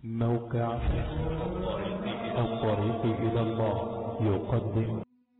موقع الطريق إلى الله يقدم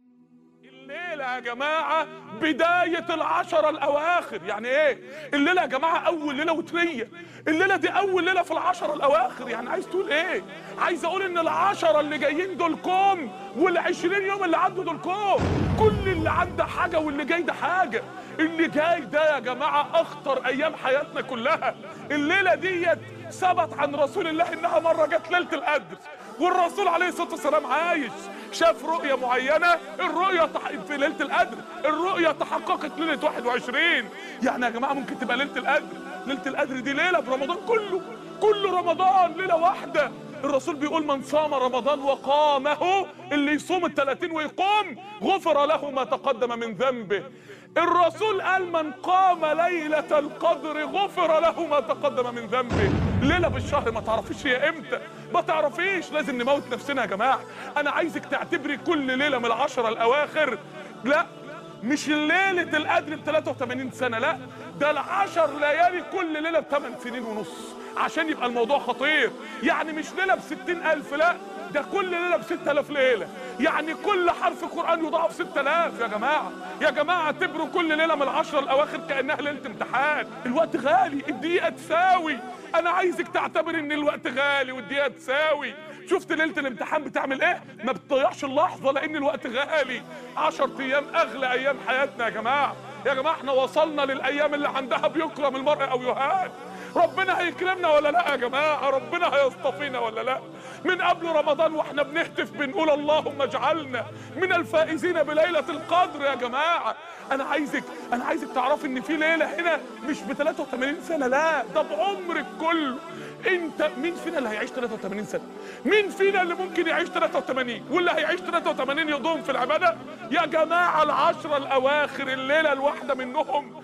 الليلة يا جماعة بداية العشرة الأواخر يعني إيه؟ الليلة يا جماعة أول ليلة وترية الليلة دي أول ليلة في العشرة الأواخر يعني عايز تقول إيه؟ عايز أقول إن العشرة اللي جايين دول كوم والعشرين يوم اللي عدوا دول كوم كل اللي عدى حاجة واللي جاي ده حاجة اللي جاي ده يا جماعة أخطر أيام حياتنا كلها الليلة ديت ثبت عن رسول الله إنها مرة جت ليلة القدر والرسول عليه الصلاة والسلام عايش شاف رؤية معينة الرؤية تح... في ليلة القدر الرؤية تحققت ليلة 21 يعني يا جماعة ممكن تبقى ليلة القدر ليلة القدر دي ليلة برمضان كله كل رمضان ليلة واحدة الرسول بيقول من صام رمضان وقامه اللي يصوم الثلاثين ويقوم غفر له ما تقدم من ذنبه الرسول قال من قام ليلة القدر غفر له ما تقدم من ذنبه ليلة بالشهر ما تعرفيش هي امتى ما تعرفيش لازم نموت نفسنا يا جماعة انا عايزك تعتبري كل ليلة من العشرة الاواخر لا مش ليلة القدر ب 83 سنة لا ده العشر ليالي كل ليلة بثمان سنين ونص عشان يبقى الموضوع خطير يعني مش ليلة بستين ألف لا ده كل ليلة بستة آلاف ليلة يعني كل حرف قرآن يضاعف ستة آلاف يا جماعة يا جماعة اعتبروا كل ليلة من العشرة الأواخر كأنها ليلة امتحان الوقت غالي الدقيقة تساوي أنا عايزك تعتبر إن الوقت غالي والدقيقة تساوي شفت ليلة الامتحان بتعمل ايه ما بتضيعش اللحظة لان الوقت غالي عشر ايام اغلى ايام حياتنا يا جماعة يا جماعة احنا وصلنا للايام اللي عندها بيكرم المرء او يهان ربنا هيكرمنا ولا لا يا جماعة ربنا هيصطفينا ولا لا من قبل رمضان واحنا بنهتف بنقول اللهم اجعلنا من الفائزين بليلة القدر يا جماعة انا عايزك انا عايزك تعرف ان في ليلة هنا مش ب 83 سنة لا ده بعمرك كله انت مين فينا اللي هيعيش 83 سنة مين فينا اللي ممكن يعيش 83 واللي هيعيش 83 يضم في العبادة يا جماعة العشرة الاواخر الليلة الواحدة منهم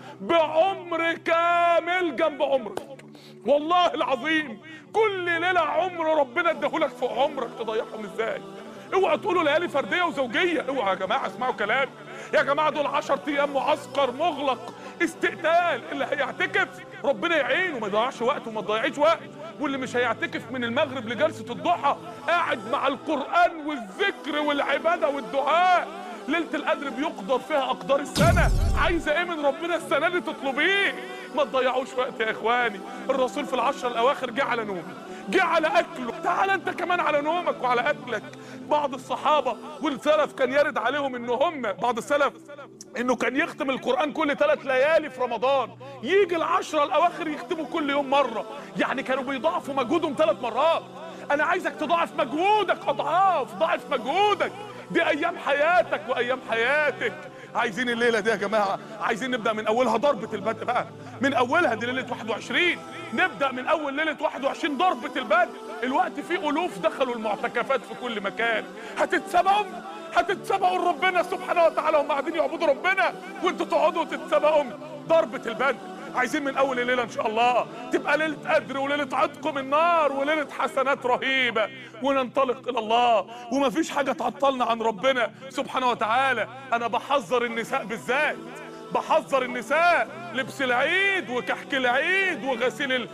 بعمر كامل جنب عمرك والله العظيم كل ليلة عمر ربنا اداهولك فوق عمرك تضيعهم ازاي اوعوا تقولوا ليالي فرديه وزوجيه اوعوا يا جماعه اسمعوا كلام يا جماعه دول 10 ايام معسكر مغلق استقتال اللي هيعتكف ربنا يعينه ما يضيعش وقت وما تضيعيش وقت واللي مش هيعتكف من المغرب لجلسه الضحى قاعد مع القران والذكر والعباده والدعاء ليله القدر بيقدر فيها اقدار السنه عايزه ايه من ربنا السنه دي تطلبيه ما تضيعوش وقت يا اخواني الرسول في العشر الاواخر جه على نوم جه على اكله تعال انت كمان على نومك وعلى اكلك بعض الصحابه والسلف كان يرد عليهم ان هم بعض السلف انه كان يختم القران كل ثلاث ليالي في رمضان يجي العشرة الاواخر يختموا كل يوم مره يعني كانوا بيضاعفوا مجهودهم ثلاث مرات انا عايزك تضاعف مجهودك اضعاف ضاعف مجهودك دي ايام حياتك وايام حياتك عايزين الليله دي يا جماعه عايزين نبدا من اولها ضربه البدء بقى من اولها دي ليله 21 نبدا من اول ليله 21 ضربه البدء الوقت فيه الوف دخلوا المعتكفات في كل مكان هتتسبقوا هتتسبقوا لربنا سبحانه وتعالى هم قاعدين يعبدوا ربنا وانتوا تقعدوا تتسبقوا ضربه البدء عايزين من اول الليله ان شاء الله تبقى ليله قدر وليله عتق من النار وليله حسنات رهيبه وننطلق الى الله ومفيش حاجه تعطلنا عن ربنا سبحانه وتعالى انا بحذر النساء بالذات بحذر النساء لبس العيد وكحك العيد وغسيل ال...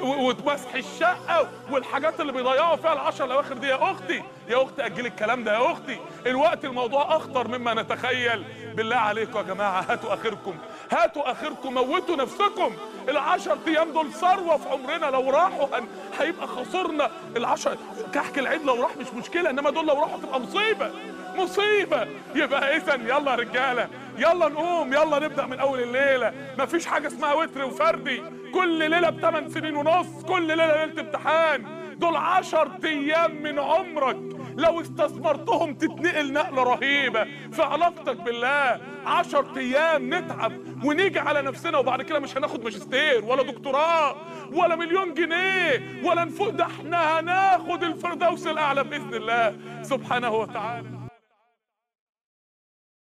ومسح الشقه والحاجات اللي بيضيعوا فيها العشر الاواخر دي يا اختي يا اختي اجلي الكلام ده يا اختي الوقت الموضوع اخطر مما نتخيل بالله عليكم يا جماعه هاتوا اخركم هاتوا اخركم موتوا نفسكم العشر ايام دول ثروه في عمرنا لو راحوا هن... هيبقى خسرنا العشر كحك العيد لو راح مش مشكله انما دول لو راحوا تبقى مصيبه مصيبه يبقى اذا يلا يا رجاله يلا نقوم يلا نبدا من اول الليله مفيش حاجه اسمها وتر وفردي كل ليله بثمان سنين ونص كل ليله ليله امتحان دول عشر ايام من عمرك لو استثمرتهم تتنقل نقله رهيبه في علاقتك بالله عشر ايام نتعب ونيجي على نفسنا وبعد كده مش هناخد ماجستير ولا دكتوراه ولا مليون جنيه ولا نفوق ده احنا هناخد الفردوس الاعلى باذن الله سبحانه وتعالى